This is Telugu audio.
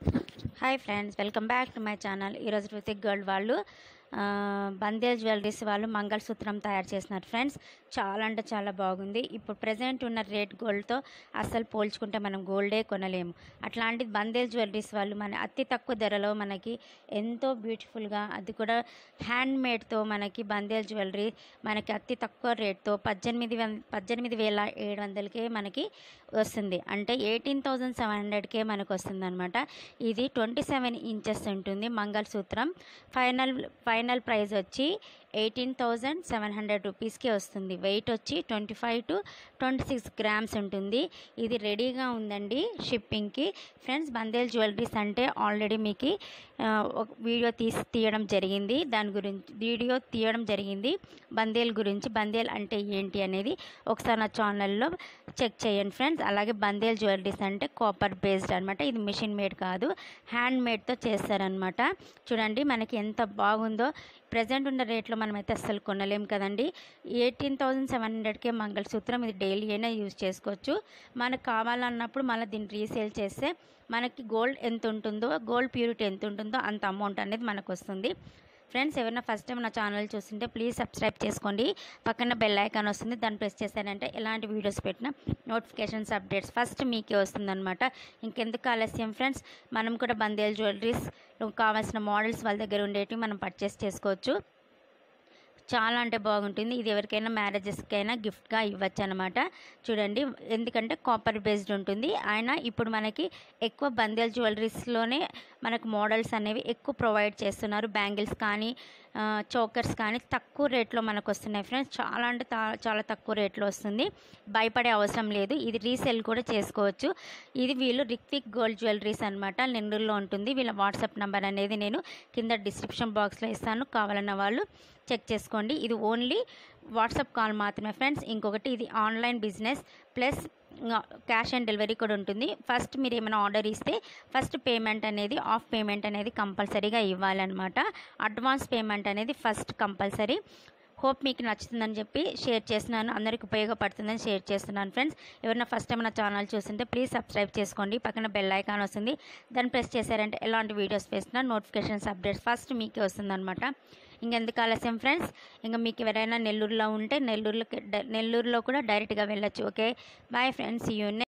hi friends welcome back to my channel ఈరోజు రుతిక్ గర్ల్ వాళ్ళు ఆ, బందేల్ జ్యువెలరీస్ వాళ్ళు మంగళసూత్రం తయారు చేసినారు ఫ్రెండ్స్ చాలా అంటే చాలా బాగుంది ఇప్పుడు ప్రజెంట్ ఉన్న రేట్ గోల్డ్తో అస్సలు పోల్చుకుంటే మనం గోల్డే కొనలేము అట్లాంటిది బందేల్ జ్యువెలరీస్ వాళ్ళు మన అతి తక్కువ ధరలో మనకి ఎంతో బ్యూటిఫుల్గా అది కూడా హ్యాండ్ మేడ్తో మనకి బందేల్ జ్యువెలరీ మనకి అతి తక్కువ రేట్తో పద్దెనిమిది వం పద్దెనిమిది వేల ఏడు వందలకే మనకి వస్తుంది అంటే ఎయిటీన్ థౌజండ్ సెవెన్ హండ్రెడ్కే మనకు వస్తుంది అనమాట ఇది ట్వంటీ సెవెన్ ఇంచెస్ ఉంటుంది మంగళసూత్రం ఫైనల్ ఫైనల్ ప్రైస్ వచ్చి ఎయిటీన్ థౌజండ్ సెవెన్ హండ్రెడ్ రూపీస్కి వస్తుంది వెయిట్ వచ్చి twenty five to twenty six grams ఉంటుంది ఇది రెడీగా ఉందండి షిప్పింగ్కి ఫ్రెండ్స్ బందేల్ జ్యువెలరీస్ అంటే ఆల్రెడీ మీకు ఆ, ఒక వీడియో తీసి తీయడం జరిగింది దాని గురించి వీడియో తీయడం జరిగింది బందేల్ గురించి బందేల్ అంటే ఏంటి అనేది ఒకసారి నా ఛానల్లో చెక్ చేయండి ఫ్రెండ్స్ అలాగే బందేల్ జ్యువెలరీస్ అంటే కాపర్ బేస్డ్ అనమాట ఇది మిషన్ మేడ్ కాదు హ్యాండ్ మేడ్తో చేస్తారనమాట చూడండి మనకి ఎంత బాగుందో ప్రజెంట్ ఉన్న రేట్లో మనమైతే అస్సలు కొనలేం కదండి ఎయిటీన్ థౌజండ్ సెవెన్ హండ్రెడ్కే మంగళసూత్రం ఇది డైలీ అయినా యూజ్ చేసుకోవచ్చు మనకు కావాలన్నప్పుడు మళ్ళీ దీన్ని రీసేల్ చేస్తే మనకి గోల్డ్ ఎంత ఉంటుందో గోల్డ్ ప్యూరిటీ ఎంత ఉంటుందో అంత అమౌంట్ అనేది మనకు వస్తుంది ఫ్రెండ్స్ ఎవరైనా ఫస్ట్ టైం నా ఛానల్ చూస్తుంటే ప్లీజ్ సబ్స్క్రైబ్ చేసుకోండి పక్కన బెల్ ఐకాన్ వస్తుంది దాన్ని ప్రెస్ చేశారంటే ఎలాంటి వీడియోస్ పెట్టినా నోటిఫికేషన్స్ అప్డేట్స్ ఫస్ట్ మీకే వస్తుందన్నమాట ఇంకెందుకు ఆలస్యం ఫ్రెండ్స్ మనం కూడా బందేల్ జ్యువెలరీస్ కావాల్సిన మోడల్స్ వాళ్ళ దగ్గర ఉండేటివి మనం పర్చేస్ చేసుకోవచ్చు చాలా అంటే బాగుంటుంది ఇది ఎవరికైనా మ్యారేజెస్కైనా గిఫ్ట్గా ఇవ్వచ్చు అనమాట చూడండి ఎందుకంటే కాపర్ బేస్డ్ ఉంటుంది ఆయన ఇప్పుడు మనకి ఎక్కువ బందేల్ జ్యువెలరీస్లోనే మనకు మోడల్స్ అనేవి ఎక్కువ ప్రొవైడ్ చేస్తున్నారు బ్యాంగిల్స్ కానీ చోకర్స్ కానీ తక్కువ రేట్లో మనకు వస్తున్నాయి ఫ్రెండ్స్ చాలా అంటే తా- చాలా తక్కువ రేట్లో వస్తుంది భయపడే అవసరం లేదు ఇది రీసేల్ కూడా చేసుకోవచ్చు ఇది వీళ్ళు రిక్విక్ గోల్డ్ జ్యువెలరీస్ అనమాట నెల్లూరులో ఉంటుంది వీళ్ళ వాట్సాప్ నెంబర్ అనేది నేను కింద డిస్క్రిప్షన్ బాక్స్లో ఇస్తాను కావాలన్న వాళ్ళు చెక్ చేసుకోండి ఇది ఓన్లీ వాట్సాప్ కాల్ మాత్రమే ఫ్రెండ్స్ ఇంకొకటి ఇది online business plus cash on delivery కూడా ఉంటుంది ఫస్ట్ మీరు ఏమైనా ఆర్డర్ ఇస్తే ఫస్ట్ పేమెంట్ అనేది ఆఫ్ పేమెంట్ అనేది కంపల్సరీగా ఇవ్వాలన్నమాట అడ్వాన్స్ పేమెంట్ అనేది ఫస్ట్ కంపల్సరీ హోప్ మీకు నచ్చుతుందని చెప్పి షేర్ చేస్తున్నాను అందరికి ఉపయోగపడుతుందని షేర్ చేస్తున్నాను ఫ్రెండ్స్ ఎవరైనా ఫస్ట్ టైం నా ఛానల్ చూస్తుంటే ప్లీజ్ సబ్స్క్రైబ్ చేసుకోండి పక్కన బెల్ ఐకాన్ వస్తుంది దాన్ని ప్రెస్ చేశారంటే ఎలాంటి వీడియోస్ వేసినా నోటిఫికేషన్స్ అప్డేట్స్ ఫస్ట్ మీకే వస్తుందన్నమాట ఇంకెందుకు ఆలస్యం ఫ్రెండ్స్ ఇంకా మీకు ఎవరైనా నెల్లూరులో ఉంటే నెల్లూరులో నెల్లూరులో కూడా డైరెక్ట్గా వెళ్ళొచ్చు ఓకే బాయ్ ఫ్రెండ్స్ యూ